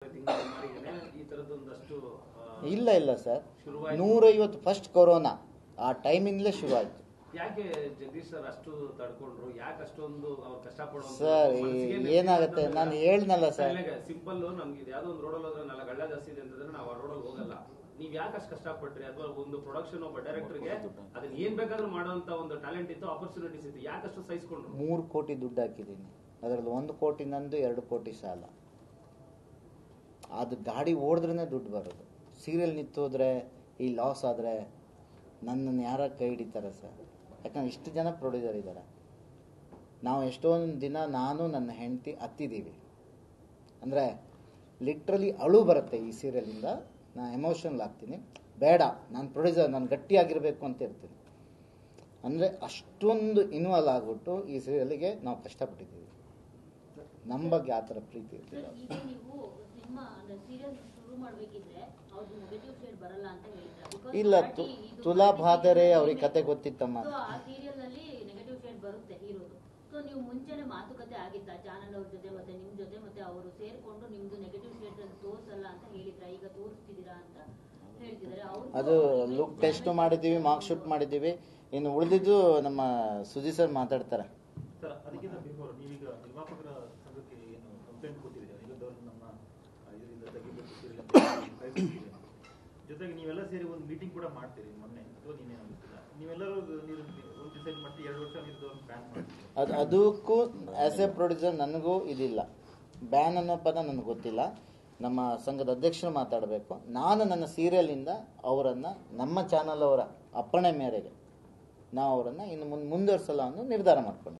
ತಿಂಗಳ ಸುಮಾರಿಗೆನೆ ಈ ತರದೊಂದಷ್ಟು ಆ, ಇಲ್ಲ ಇಲ್ಲ ಸರ್ ಶುರುವಾಯ್ತು. ನೂರೈವತ್ತು ಫಸ್ಟ್ ಕೊರೋನಾ ಆ ಟೈಮಿಂದಲೇ ಶುರು ಆಯ್ತು ಯಾಕೆ ಜಗದೀಶ್ ಸರ್ ಅಷ್ಟು ತಡ್ಕೊಂಡ್ರು ಯಾಕೆ ಅಷ್ಟೊಂದು ಅವ್ರು ಕಷ್ಟಪಡೋ ಸರ್, ಈ- ಏನಾಗುತ್ತೆ? ನಾನು ಹೇಳ್ದ್ನಲ್ಲ ಸರ್. ಸಿಂಪಲ್ ನಮ್ಗೆ ಇದು ಯಾವ್ದೋ ಒಂದು ರೋಡಲ್ಲಿ ಹೋದ್ರೆ ನಾಲ್ಕು ಗಳ್ಳ ಜಾಸ್ತಿ ಇದೆ ಅಂತಂದ್ರೆ ನಾವು ಆ ರೋಡಲ್ಲಿ ಹೋಗಲ್ಲ ನೀವ್ ಯಾಕೆ ಅಷ್ಟು ಕಷ್ಟಪಟ್ರಿ ಅಥವಾ ಒಂದು ಪ್ರೊಡಕ್ಷನ್ ಒಬ್ಬ ಡೈರೆಕ್ಟರ್ಗೆ ಅದನ್ನ ಏನ್ ಬೇಕಾದ್ರೂ ಮಾಡುವಂತ ಒಂದು ಟ್ಯಾಲೆಂಟ್ ಇತ್ತು ಆಪರ್ಚುನಿಟೀಸ್ ಇತ್ತು ಯಾಕೆ ಅಷ್ಟು ಸಹಿಸ್ಕೊಂಡ್ರು ಮೂರು ಕೋಟಿ ದುಡ್ಡು ಹಾಕಿದ್ದೀನಿ ಅದರಲ್ಲಿ ಒಂದು ಕೋಟಿ ನಂದು ಎರಡು ಕೋಟಿ ಸಾಲ ಅದು ಗಾಡಿ ಓಡಿದ್ರೇ ದುಡ್ಡು ಬರೋದು ಸೀರಿಯಲ್ ನಿಂತೋದ್ರೆ ಈ ಲಾಸ್ ಆದರೆ ನನ್ನನ್ನು ಯಾರ ಕೈ ಹಿಡಿತಾರೆ ಸರ್ ಯಾಕಂದ್ರೆ ಇಷ್ಟು ಜನ ಪ್ರೊಡ್ಯೂಸರ್ ಇದ್ದಾರೆ ನಾವು ಎಷ್ಟೊಂದು ದಿನ ನಾನು ನನ್ನ ಹೆಂಡತಿ ಹತ್ತಿದ್ದೀವಿ ಅಂದರೆ ಲಿಟ್ರಲಿ ಅಳು ಬರುತ್ತೆ ಈ ಸೀರಿಯಲಿಂದ ನಾನು ಎಮೋಷನಲ್ ಆಗ್ತೀನಿ ಬೇಡ ನಾನು ಪ್ರೊಡ್ಯೂಸರ್ ನಾನು ಗಟ್ಟಿಯಾಗಿರಬೇಕು ಅಂತ ಇರ್ತೀನಿ ಅಂದರೆ ಅಷ್ಟೊಂದು ಇನ್ವಾಲ್ವ್ ಆಗ್ಬಿಟ್ಟು ಈ ಸೀರಿಯಲ್ಗೆ ನಾವು ಕಷ್ಟಪಟ್ಟಿದ್ದೀವಿ ನಮ್ಮ ಬಗ್ಗೆ ಆ ಥರ ಪ್ರೀತಿ ಸರ್ ಇರ್ತಿಲ್ಲ ಈಗ ನೀವು ಸಿನಿಮಾ ಅಂದ್ರೆ ಸೀರಿಯಲ್ ಶುರು ಮಾಡ್ಬೇಕಿದ್ರೆ ಅವ್ರದ್ದು ನೆಗೆಟಿವ್ ಶೇಡ್ ಬರಲ್ಲ ಅಂತ ಹೇಳಿದ್ರ Because ಇಲ್ಲ party ತು- ಇದು ತುಲಾ party ಭಾದರೆ serial ಅವ್ರಿಗೆ ಇದೆ. ಕತೆ ಗೊತ್ತಿತ್ತಮ್ಮ So, ಆ ಸೀರಿಯಲ್ ನಲ್ಲಿ ನೆಗೆಟಿವ್ ಶೇಡ್ ಬರುತ್ತೆ ಹೀರೋದು ಸೊ ನೀವು ಮುಂಚೆನೆ ಮಾತುಕತೆ ಆಗಿತ್ತ ಚಾನಲ್ ಅವ್ರ ಜೊತೆ ಮತ್ತೆ ನಿಮ್ ಜೊತೆ ಮತ್ತೆ ಅವರು ಸೇರ್ಕೊಂಡು ನಿಮ್ದು ನೆಗೆಟಿವ್ ಶೇಡ್ ತೋರ್ಸಲ್ಲ ಅಂತ ಹೇಳಿದ್ರ ಈಗ ತೋರಿಸ್ತಿದ್ದೀರಾ ಅಂತ ಹೇಳ್ತಿದ್ದಾರೆ ಅವ್ರ್ದು ಅದು image ಲುಕ್ ಟೆಸ್ಟ್ ಮಾಡಿದ್ದೀವಿ ಮಾರ್ಕ್ ಶೂಟ್ ಮಾಡಿದ್ದೀವಿ ಇನ್ನು ಉಳಿದಿದ್ದು ನಮ್ಮ ಸುಜಿ ಸರ್ ಮಾತಾಡ್ತಾರೆ ಸರ್ ಅದಕ್ಕಿಂತ ಬಿಫೋರ್ ನೀವೀಗ ನಿರ್ಮಾಪಕರ ಸಂಘಕ್ಕೆ ಏನು ಕಂಪ್ಲೇಂಟ್ ಕೊಟ್ಟಿದ್ದೀರಿ ಇಲ್ಲದವ್ರನ್ನ ನಮ್ಮ ಆ, ಇದರಿಂದ ತೆಗಿಬೇಕು serial ಅಂತ ಹೇಳಿ ಕಳಿಸಿದ್ದೀರಿ. ಜೊತೆಗೆ ನೀವೆಲ್ಲ ಸೇರಿ ಒಂದು ಮೀಟಿಂಗ್ ಕೂಡ ಮಾಡ್ತೀರಿ ಮೊನ್ನೆ ಅಥವಾ ನೀನೇ ಗೊತ್ತಿಲ್ಲ ನೀವೆಲ್ಲರೂ ನೀವು ಒಂದು ಡಿಸೈಡ್ ಮಾಡ್ತೀವಿ ಎರಡು ವರ್ಷ ನಿರ್ದವ್ರನ್ನ ಬ್ಯಾನ್ ಮಾಡ್ತೀರಿ ಅದು ಅದಕ್ಕೂ ಆ್ಯಸ್ ಎ ಪ್ರೊಡ್ಯೂಸರ್ ನನಗೂ ಇದಿಲ್ಲ ಬ್ಯಾನ್ ಅನ್ನೋ ಪದ ನನಗೆ ಗೊತ್ತಿಲ್ಲ ನಮ್ಮ ಸಂಘದ ಅಧ್ಯಕ್ಷರು ಮಾತಾಡಬೇಕು ನಾನು ನನ್ನ ಸೀರಿಯಲಿಂದ ಅವರನ್ನು ನಮ್ಮ ಚಾನಲ್ ಅವರ ಅಪ್ಪಣೆ ಮೇರೆಗೆ ನಾವು ಅವರನ್ನು ಇನ್ನು ಮುಂದೆ ಮುಂದುವರ್ಸಲ್ಲ ಅನ್ನೋ ನಿರ್ಧಾರ ಮಾಡ್ಕೊಂಡು